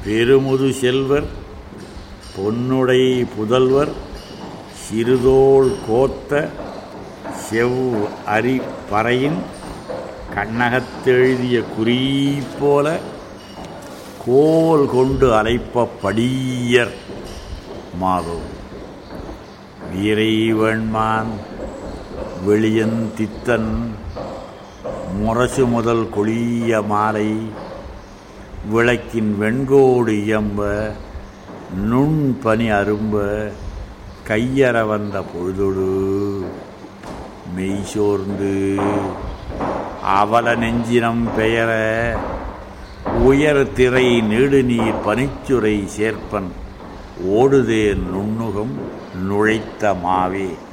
பெருமுது செல்வர் பொன்னுடை புதல்வர் சிறுதோள் கோத்த செவ் அரி பறையின் கண்ணகத்தெழுதிய குறி போல கோல் கொண்டு அலைப்ப படியர் மாதோ வீரைவன்மான் வெளியன் தித்தன் முரசு முதல் கொளிய மாலை விளக்கின் வெண்கோடு இயம்ப நுண் பனி அரும்ப கையற வந்த பொழுதொடு மெய் சோர்ந்து அவல நெஞ்சினம் பெயர உயர் திரை நெடுநீர் பனிச்சுரை சேர்ப்பன் ஓடுதேர் நுண்ணுகம் நுழைத்த மாவே